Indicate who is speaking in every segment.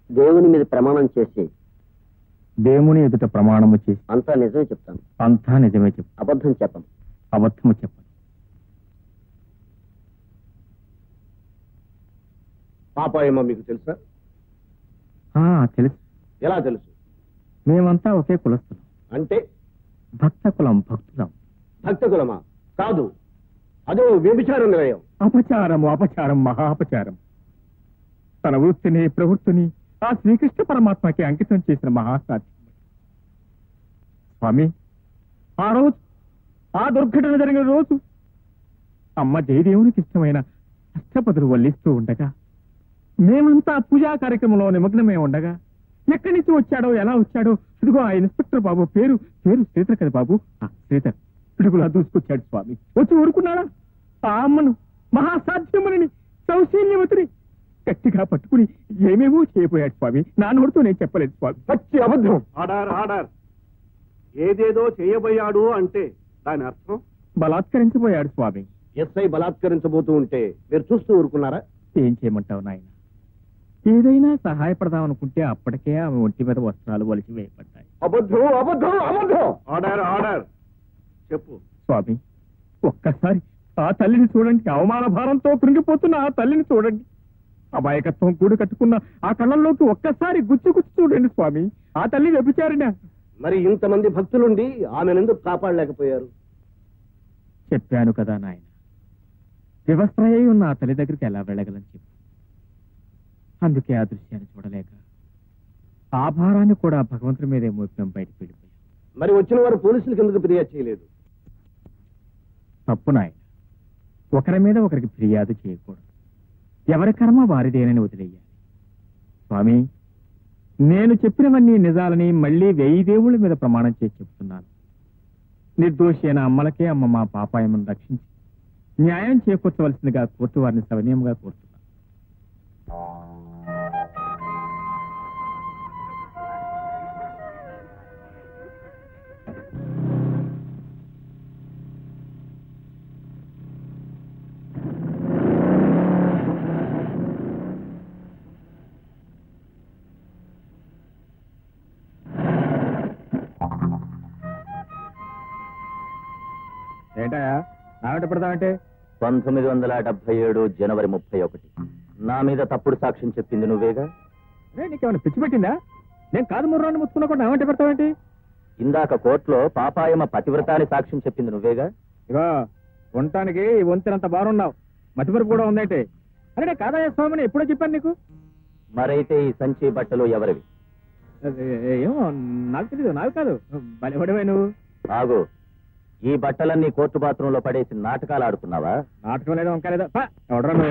Speaker 1: దేవుని మీద ప్రమాణం చేసి
Speaker 2: దేవుని ఎదుట ప్రమాణము చేసి
Speaker 1: అంతా నిజమే చెప్తాను
Speaker 2: అంతా నిజమే చెప్పు
Speaker 1: అబద్ధం చెప్పను
Speaker 2: అబద్ధము చెప్పను
Speaker 3: పాపాయమో మీకు తెలుసా
Speaker 2: ఆ, తెలుసు
Speaker 3: ఎలా తెలుసు
Speaker 2: మేమంతా ఒకే కులస్తులం
Speaker 3: అంటే
Speaker 2: భక్త కులం భక్తులం
Speaker 3: భక్త కులమా కాదు అదో వ్యభిచార నిలయం
Speaker 2: అపచారము అపచారం మహా అపచారం తన వృత్తిని ప్రవృత్తిని ఆ శ్రీకృష్ణ పరమాత్మకి అంకితం చేసిన మహాసాధ్యం స్వామి ఆ రోజు ఆ దుర్ఘటన జరిగిన రోజు అమ్మ జయదేవునికి ఇష్టమైన అష్టపదులు వల్లిస్తూ ఉండగా మేమంతా పూజా కార్యక్రమంలో నిమగ్నమై ఉండగా ఎక్కడి నుంచి వచ్చాడో ఎలా వచ్చాడో ఇదిగో ఆ ఇన్స్పెక్టర్ బాబు పేరు పేరు శ్రీధర్ కదా బాబు ఆ, శ్రీధర్ ఇడుగులా దూసుకొచ్చాడు స్వామి వచ్చి ఊరుకున్నాడా ఆ అమ్మను మహాసాధ్యముని సౌశీల్యవతిని గట్టిగా పట్టుకుని ఏమేమో చేయబోయాడు స్వామి నా నోటితో నేను చెప్పలేదు స్వామి
Speaker 3: పచ్చి అబద్ధం ఆడార్ ఆడార్ ఏదేదో చేయబోయాడు అంటే దాని అర్థం
Speaker 2: బలాత్కరించబోయాడు స్వామి
Speaker 3: ఎస్ఐ బలాత్కరించబోతూ ఉంటే మీరు చూస్తూ ఊరుకున్నారా
Speaker 2: ఏం చేయమంటావు నాయన ఏదైనా సహాయపడదాం అనుకుంటే అప్పటికే ఆమె ఒంటి మీద వస్త్రాలు వలిసి వేయబడ్డాయి
Speaker 3: అబద్ధం అబద్ధం అబద్ధం ఆర్డర్ ఆర్డర్ చెప్పు
Speaker 2: స్వామి ఒక్కసారి ఆ తల్లిని చూడండి అవమాన భారంతో కృంగిపోతున్న ఆ తల్లిని చూడండి అమాయకత్వం కూడు కట్టుకున్న ఆ కళ్ళల్లోకి ఒక్కసారి గుచ్చి గుచ్చి చూడండి స్వామి ఆ తల్లి వ్యభిచారిన
Speaker 3: మరి ఇంతమంది భక్తులుండి ఆమెనెందుకు కాపాడలేకపోయారు
Speaker 2: చెప్పాను కదా నాయన వివస్త్రయ్యి ఉన్న ఆ తల్లి దగ్గరికి ఎలా వెళ్ళగలని చెప్పు అందుకే ఆ దృశ్యాన్ని చూడలేక ఆ భారాన్ని కూడా భగవంతుడి మీదే మోపినం బయటకు వెళ్ళిపోయాం
Speaker 3: మరి వచ్చిన వారు పోలీసులకు ఎందుకు ఫిర్యాదు చేయలేదు
Speaker 2: తప్పు నాయన ఒకరి మీద ఒకరికి ఫిర్యాదు చేయకూడదు ఎవరి కర్మ వారిదేనని వదిలేయాలి స్వామి నేను చెప్పినవన్నీ నిజాలని మళ్ళీ వెయ్యి దేవుళ్ళ మీద ప్రమాణం చేసి చెప్తున్నాను నిర్దోషి అయిన అమ్మలకే అమ్మ మా పాపాయమను రక్షించి న్యాయం చేకూర్చవలసిందిగా కోర్టు వారిని సవనీయంగా కోరుతున్నాను ఏంటయా నాగట పెడతామంటే
Speaker 1: పంతొమ్మిది వందల డెబ్బై ఏడు జనవరి ముప్పై ఒకటి నా మీద తప్పుడు సాక్ష్యం చెప్పింది నువ్వేగా
Speaker 2: రే నీకేమైనా పిచ్చి పెట్టిందా నేను కాదు మూడు రెండు ముచ్చుకున్నా కూడా నాగంట పెడతావేంటి
Speaker 1: ఇందాక కోర్టులో పాపాయమ పతివ్రతాన్ని సాక్ష్యం చెప్పింది నువ్వేగా
Speaker 2: ఇగో ఉండటానికి ఈ వంతెనంత బాగున్నావు మతిమరుపు కూడా ఉందంటే అరే నేను కాదయ్య స్వామిని ఎప్పుడో చెప్పాను నీకు
Speaker 1: మరైతే ఈ సంచి బట్టలు ఎవరివి
Speaker 2: అది ఏమో నాకు తెలియదు నాకు కాదు బలిపడివే నువ్వు
Speaker 1: ఆగు ఈ బట్టలన్నీ కోర్టు బాత్రూమ్ లో పడేసి నాటకాలు ఆడుతున్నావా
Speaker 2: నాటకం లేదు వంక లేదు పా, ఎవడ్రా నువ్వు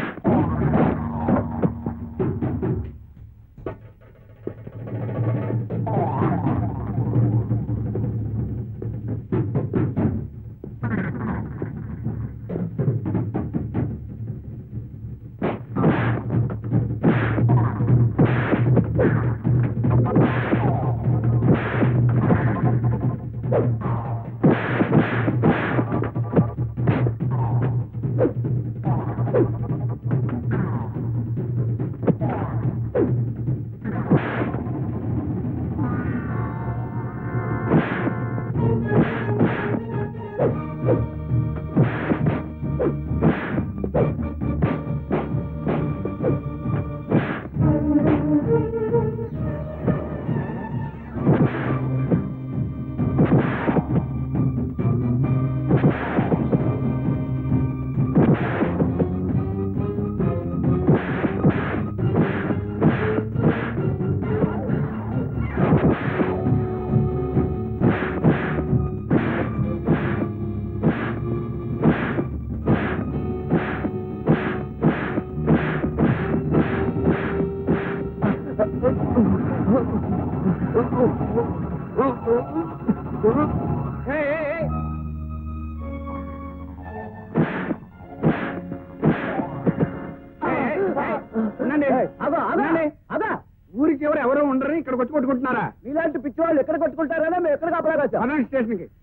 Speaker 3: ఊరికి ఎవరు ఎవరో ఉండరు ఇక్కడ వచ్చి కొట్టుకుంటున్నారా
Speaker 1: ఇలాంటి పిచ్చి వాళ్ళు ఎక్కడ కొట్టుకుంటారనే మేము ఎక్కడ కాపలాగా
Speaker 3: పదండి స్టేషన్ కి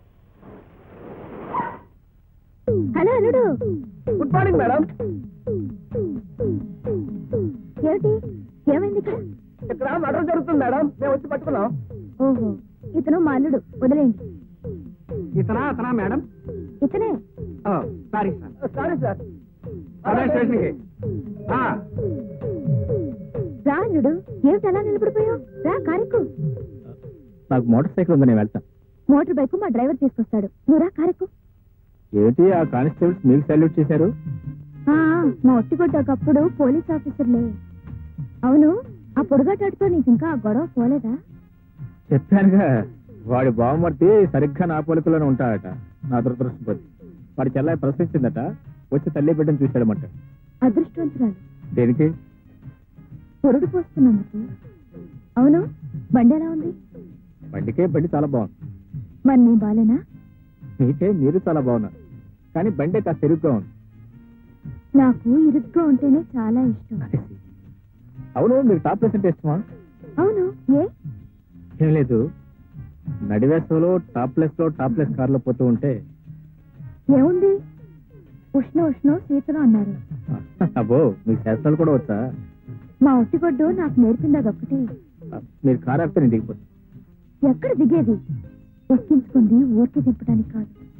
Speaker 4: హలో అల్లుడు
Speaker 1: గుడ్ మార్నింగ్ మేడం
Speaker 4: ఏమిటి ఏమైంది ఇక్కడ
Speaker 2: ఇక్కడ మర్డర్ జరుగుతుంది మేడం మేము వచ్చి పట్టుకున్నాం
Speaker 4: ఓహో ఇతను మా అల్లుడు వదిలేయండి
Speaker 2: ఇతనా అతనా మేడం
Speaker 4: ఇతనే
Speaker 2: సారీ సార్ సారీ సార్ అదే స్టేషన్కి
Speaker 4: రా అల్లుడు ఏమిటి అలా నిలబడిపోయావు రా కారెక్కు
Speaker 2: నాకు మోటార్ సైకిల్ ఉంది నేను వెళ్తాను
Speaker 4: మోటార్ బైక్ మా డ్రైవర్ తీసుకొస్తాడు నువ్వు రా కారెక్కు
Speaker 2: ఏంటి ఆ కానిస్టేబుల్స్ మీకు సాల్యూట్ చేశారు
Speaker 4: ఆ, మా ఒట్టిగొడ్డకప్పుడు పోలీస్ ఆఫీసర్లే అవును ఆ పొడుగాటాడుతో నీకు ఇంకా ఆ గొడవ పోలేదా
Speaker 2: చెప్పానుగా వాడి బావమర్తి సరిగ్గా నా పోలికలోనే ఉంటాడట నా దురదృష్టపతి వాడి చెల్లాయి ప్రశ్నించిందట వచ్చి తల్లి బిడ్డను చూశాడమంట
Speaker 4: అదృష్టవంతురాలు
Speaker 2: దేనికి
Speaker 4: పొరుడు పోస్తున్నందుకు అవును బండి ఎలా ఉంది
Speaker 2: బండికే బండి చాలా బాగుంది
Speaker 4: మరి నీ బాలేనా
Speaker 2: మీకే మీరు చాలా బాగున్నారు కానీ బండి కాస్త తిరుగుగా ఉంది
Speaker 4: నాకు ఇరుగ్గా ఉంటేనే చాలా ఇష్టం
Speaker 2: అవును మీరు టాప్ ప్లేస్ అంటే ఇష్టమా
Speaker 4: అవును ఏ
Speaker 2: ఏం లేదు నడివేసంలో టాప్ ప్లేస్ లో టాప్ ప్లేస్ కార్లో పోతూ ఉంటే
Speaker 4: ఏముంది ఉష్ణ ఉష్ణ శీతలం అన్నారు
Speaker 2: అబ్బో మీ శాస్త్రాలు కూడా వచ్చా
Speaker 4: మా ఒట్టిగొడ్డు నాకు నేర్పింది అదొక్కటే
Speaker 2: మీరు కారు ఆపితే నేను దిగిపోతాను
Speaker 4: ఎక్కడ దిగేది ఎక్కించుకుంది ఊరికి దింపడానికి కాదు